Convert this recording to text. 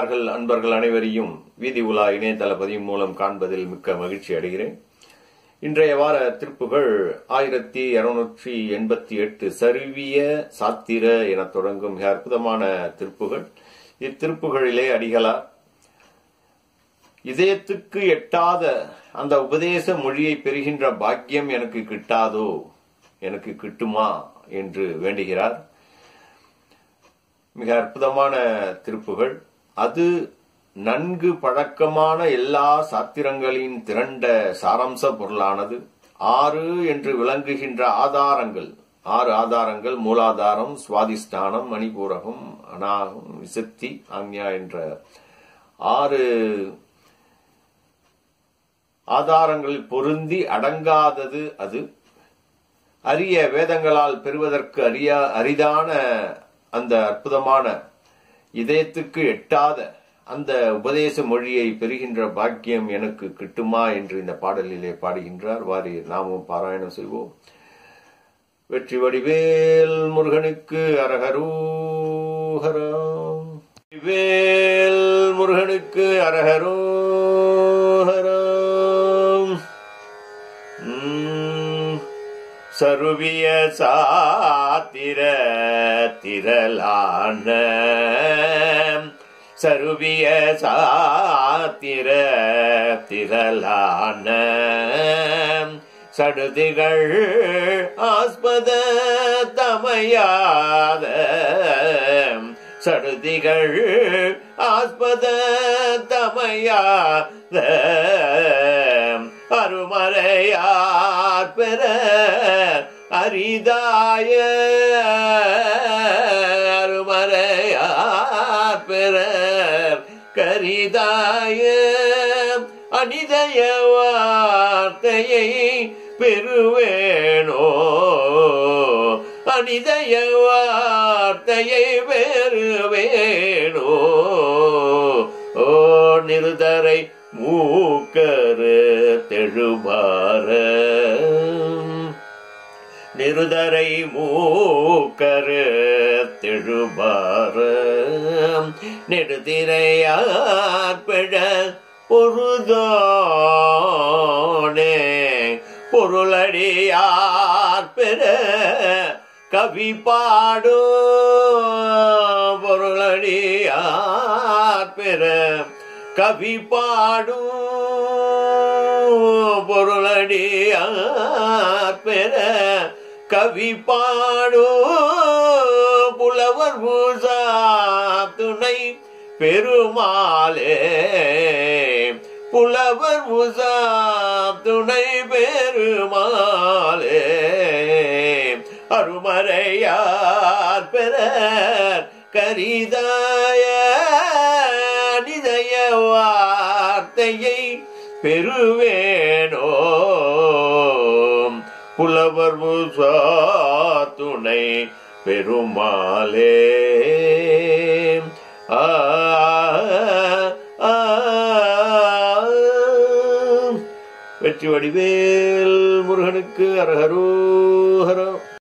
அடியார்கள் அன்பர்கள் அனைவரையும் வீதி உலா இணையதள மூலம் காண்பதில் மிக்க மகிழ்ச்சி அடைகிறேன் இன்றைய வார திருப்புகள் ஆயிரத்தி இருநூற்றி எண்பத்தி எட்டு சருவிய சாத்திர என தொடங்கும் மிக அற்புதமான திருப்புகள் இத்திருப்புகளிலே அடிகளார் இதயத்துக்கு எட்டாத அந்த உபதேச மொழியை பெறுகின்ற பாக்கியம் எனக்கு கிட்டாதோ எனக்கு கிட்டுமா என்று வேண்டுகிறார் மிக அற்புதமான திருப்புகள் அது நன்கு பழக்கமான எல்லா சாத்திரங்களின் திரண்ட சாரம்ச பொருளானது ஆறு என்று விளங்குகின்ற ஆதாரங்கள் ஆறு ஆதாரங்கள் மூலாதாரம் சுவாதிஷ்டானம் மணிபூரகம் அனாகம் விசக்தி ஆக்ஞா என்ற ஆறு ஆதாரங்களில் பொருந்தி அடங்காதது அது அரிய வேதங்களால் பெறுவதற்கு அரிய அரிதான அந்த அற்புதமான இதயத்துக்கு எட்டாத அந்த உபதேச மொழியை பெறுகின்ற பாக்கியம் எனக்கு கிட்டுமா என்று இந்த பாடலிலே பாடுகின்றார் வாரி நாமும் பாராயணம் செய்வோம் வெற்றி வடிவேல் முருகனுக்கு அரகரூஹரம் வேல் முருகனுக்கு அரகரூஹரம் உம், சருவிய சாத்திர திரளான சருவிய சாத்திர திரளான சடுதிகள் ஆஸ்பத தமையாத சடுதிகள் ஆஸ்பத தமையாத அருமறையார் பெற அரிதாய அருமறையார் பெற கரிதாய அனிதய வார்த்தையை பெறுவேனோ அனிதய வார்த்தையை பெறுவேனோ ஓ நிருதரை மூக்கரு தெழுபார நிருதரை மூக்கரு தெழுபார நெடுதிரையாற்பழ பொருதோனே பொருளடியார் பெற கவி பாடு பொருளடியார் பெற கவி பாடு பொருளடியார் பெற கவி பாடு புலவர் பூசா துணை பெருமாளே புலவர் பூசா துணை பெருமாளே அருமறையார் பெற கரிதாய நிதய வார்த்தையை பெறுவேனோ புலவர் பூசா துணை பெருமாளே ஆ ஆ, வெற்றி வடிவேல் முருகனுக்கு அரகரோஹரம்